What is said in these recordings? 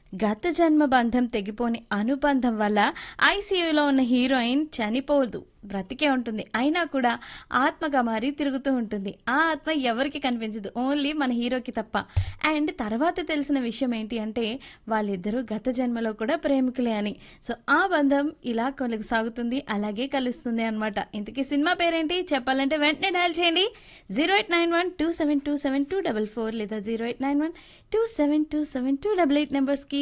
గత జన్మ బంధం తెగిపోని అనుబంధం వల్ల ఐసీయూలో ఉన్న హీరోయిన్ చనిపోదు బ్రతికే ఉంటుంది అయినా కూడా ఆత్మగా మారి తిరుగుతూ ఉంటుంది ఆ ఆత్మ ఎవరికి కనిపించదు ఓన్లీ మన హీరోకి తప్ప అండ్ తర్వాత తెలిసిన విషయం ఏంటి అంటే వాళ్ళిద్దరూ గత జన్మలో కూడా ప్రేమికులే అని సో ఆ బంధం ఇలా కొనసాగుతుంది అలాగే కలుస్తుంది అనమాట ఇంతకీ సినిమా పేరేంటి చెప్పాలంటే వెంటనే డయల్ చేయండి zero eight nine one two seven two seven two double four లేదా zero eight nine one two seven two seven two double eight నెంబర్స్కి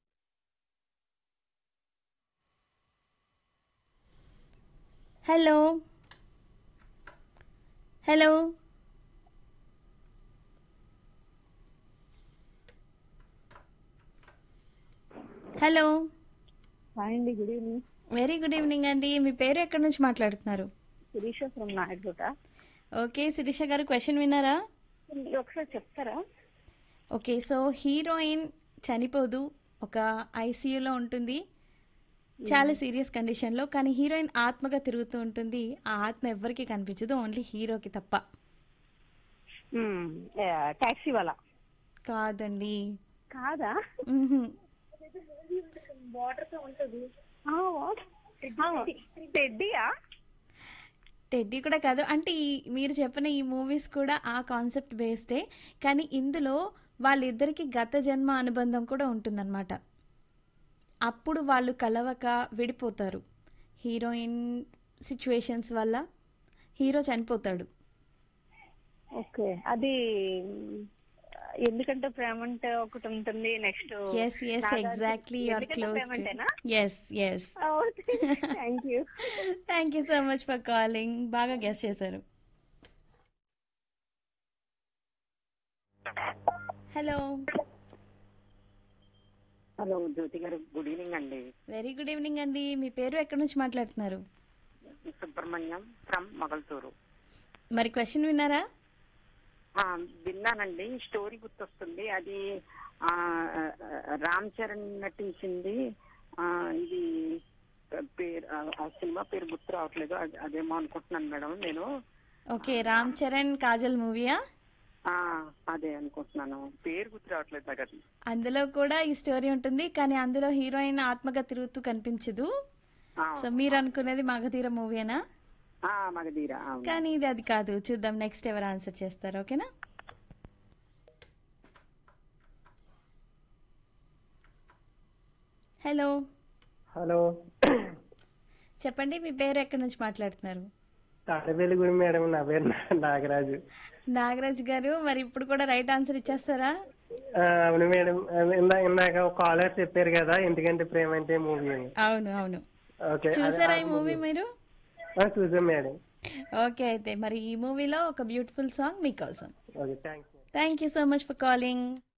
హలో హలో హలో హాయ్ అండి good evening very good evening అండి మీ పేరు ఎక్కడి నుంచి మాట్లాడుతున్నారు Shirisha from Naidugutta okay Shirisha garu question విన్నారా ఒకసారి చెప్తారా ఓకే సో హీరోయిన్ చనిపోదు ఒక ఐసీయూలో ఉంటుంది చాలా సీరియస్ కండిషన్లో కానీ హీరోయిన్ ఆత్మగా తిరుగుతూ ఉంటుంది ఆ ఆత్మ ఎవ్వరికి కనిపించదు ఓన్లీ హీరోకి తప్ప టాక్సీ వాళ్ళ కాదండి కాదా మ్హూ. టెడ్డీయా టెడ్డీ కూడా కాదు అంటే ఈ మీరు చెప్పిన ఈ మూవీస్ కూడా ఆ కాన్సెప్ట్ బేస్డే కానీ ఇందులో వాళ్ళిద్దరికి గత జన్మ అనుబంధం కూడా ఉంటుందన్నమాట అప్పుడు వాళ్ళు కలవక విడిపోతారు హీరోయిన్ సిచ్యువేషన్స్ వల్ల హీరో చనిపోతాడు ఓకే అది ఎందుకంటే ప్రేమ అంటే ఒకటి ఉంటుంది next yes yes exactly you're close ప్రేమంటేనా yes yes thank you thank you so much for calling బాగా గెస్ట్ చేశారు hello hello Jyothi garu good evening అండి వెరీ గుడ్ ఈవినింగ్ అండి మీ పేరు ఎక్కడి నుంచి మాట్లాడుతున్నారు సుబ్రహ్మణ్యం ఫ్రమ్ మొగల్తూరు మరి క్వశ్చన్ విన్నారా ఆ, విన్నానండి స్టోరీ గుర్తొస్తుంది అది ఆ, రామ్ చరణ్ నటించింది ఆ, ఇది పేరు ఆ, ఆ సినిమా పేరు గుర్తు రావట్లేదు అది- అదేమో అనుకుంటున్నాను మేడం నేను ఓకే రామ్ చరణ్ కాజల్ మూవీయా ఆ, అదే అనుకుంటున్నాను పేరు గుర్తు రావట్లేదు నాకు అది అందులో కూడా ఈ స్టోరీ ఉంటుంది కానీ అందులో హీరోయిన్ ఆత్మగా తిరుగుతూ కనిపించదు ఆ, సో మీరు అనుకునేది మగధీర మూవీనా ఆ, మగధీర అవును. కానీ ఇది అది కాదు చూద్దాం నెక్స్ట్ ఎవరు ఆన్సర్ చేస్తారు ఓకేనా హలో హలో చెప్పండి మీ పేరు ఎక్కడి నుంచి మాట్లాడుతున్నారు తాడవేలుగుడి మేడం నా పేరు నా- నాగరాజు నాగరాజ్ గారు మరి ఇప్పుడు కూడా రైట్ ఆన్సర్ ఇచ్చేస్తారా ఆ, అవును మేడం అది ఇందా ఇందాక ఒక కాలర్ చెప్పారు కదా ఎందుకంటే ప్రేమ అంటే మూవీ అని అవును అవును ఓకే అదే చూసారా ఆ ఈ మూవీ మీరు ఆ, చూసాం మేడం ఓకే అయితే మరి ఈ మూవీలో ఒక బ్యూటిఫుల్ సాంగ్ మీకోసం okay thanks thank you so much for calling